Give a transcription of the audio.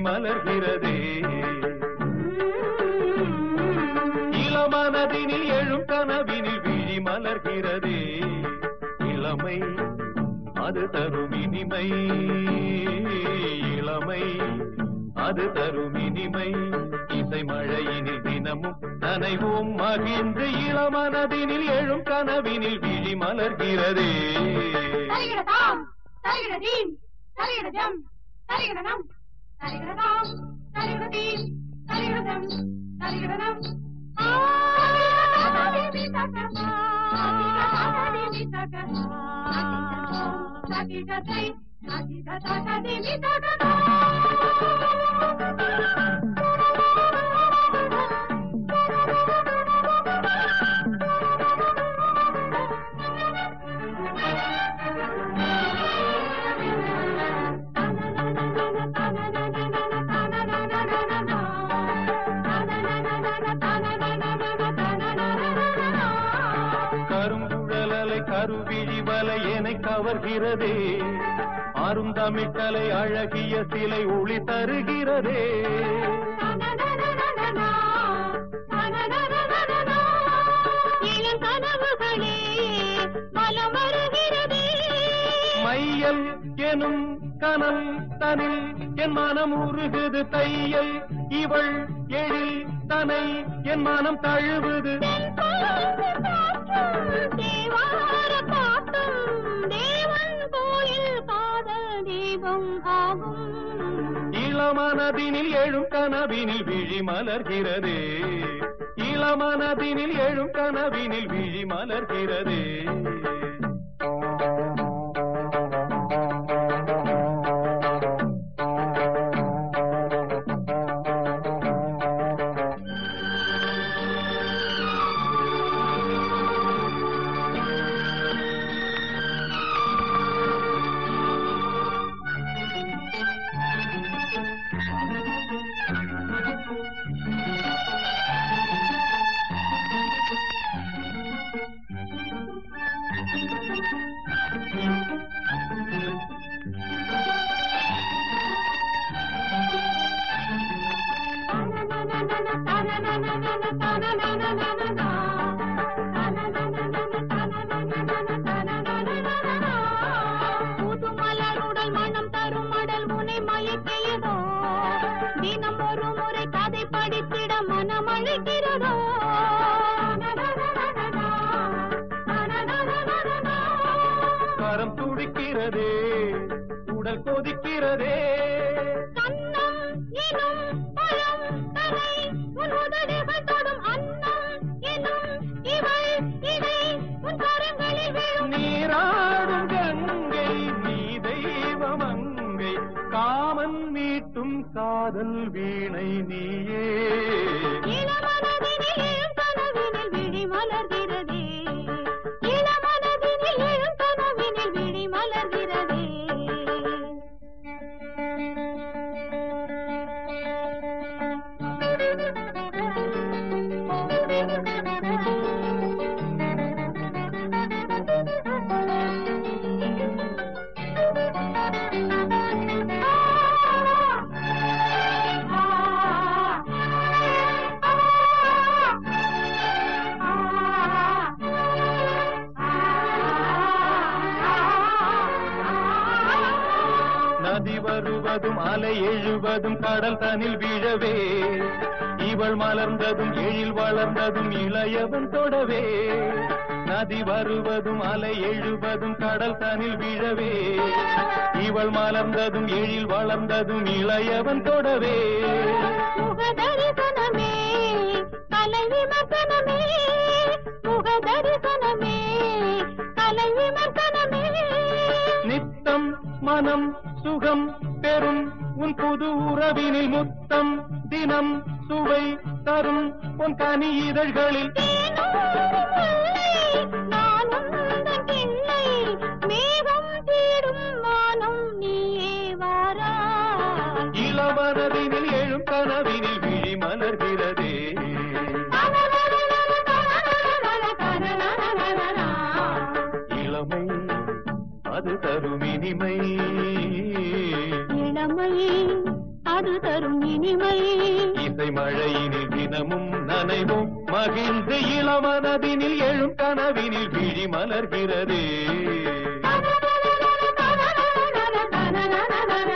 மலர்கிறதே இளமனதினில் எழும் கனவினில் விழி மலர்கிறதே இளமை அது தரும் இனிமை இளமை அது தரும் இனிமை இசை மழையினில் தினமும் நனைவோம் மகிழ்ந்து இளமனதினில் எழும் கனவினில் விழி மலர்கிறதே தலிகிடதாம் தலிகிடதீம் தலிகிடஜம் தலிகிடனம் தலிகிடதாம் தலிகிடதீம் தலிகிடஜம் தலிகிடனம் ஆ தேவி தக்கமா தேவி தக்கமா தலிகிடதை தலிகிடதா தேவி தக்கமா கருங்குழலலை கருவிழி வலை என கவர்கிறதே அருந்தமிழ்கலை அழகிய சிலை ஒளி தருகிறதே இளங்கனவுகளே மலம் வருகிறதே மையல் எனும் கனல் தனில் என் மனம் உருகுது தையல் இவள் எழில் தனை என் மனம் தழுவுது தேவார பாட்டும் தேவன் கோயில் காதல் தீபம் ஆகும் இளமனதினில் எழும் கனவினில் விழி மலர்கிறதே இளமனதினில் எழும் கனவினில் விழி மலர்கிறதே புதுமலருடல் மனம் தரும் மடல் உனை மயக்கியதோ தினம் ஒரு முறை கதை படித்திட மனம் அழைக்கிறதோ கரம் துடிக்கிறதே உடல் கொதிக்கிறதே கண்ணம் எனும் பழம் தலை உன் உதடுகள் தொடும் அன்னம் எனும் இவள் இடை உன் கரங்களில் விழும் நீராடும் கங்கை நீ தெய்வம் அங்கை காமன் மீட்டும் காதல் வீணை நீயே இளமனதினில் எழும் கனவினில் விழி மலர்கிறதே இளமனதினில் எழும் கனவினில் விழி மலர்கிறதே நதி வருவதும் அலை எழுவதும் கடல் தனில் விழவே இவள் மலர்ந்ததும் எழில் வளர்ந்ததும் இளையவன் தொடவே நதி வருவதும் அலை எழுவதும் கடல் தனில் விழவே இவள் மலர்ந்ததும் எழில் வளர்ந்ததும் இளையவன் தொடவே முகதரிசனமே கலை விமர்சனமே முகதரிசனமே கலை விமர்சனமே நித்தம் மனம் சுகம் பெறும் உன் புது உறவினில் முத்தம் தினம் சுவை தரும் உன் கனி இதழ்களில் தேனூரும் முல்லை, நானும் உந்தன் கிள்ளை, மேகம் தேடும் வானம் நீயே வாராய். இளவரவினில் எழும் கனவினில் விழி மலர்கிறதே இளமை அது தரும் இனிமை இளமை அது தரும் இனிமை இசை மழையினில் தினமும் நனைவும் மகிழ்ந்து இளமனதினில் எழும் கனவினில் விழி மலர்கிறதே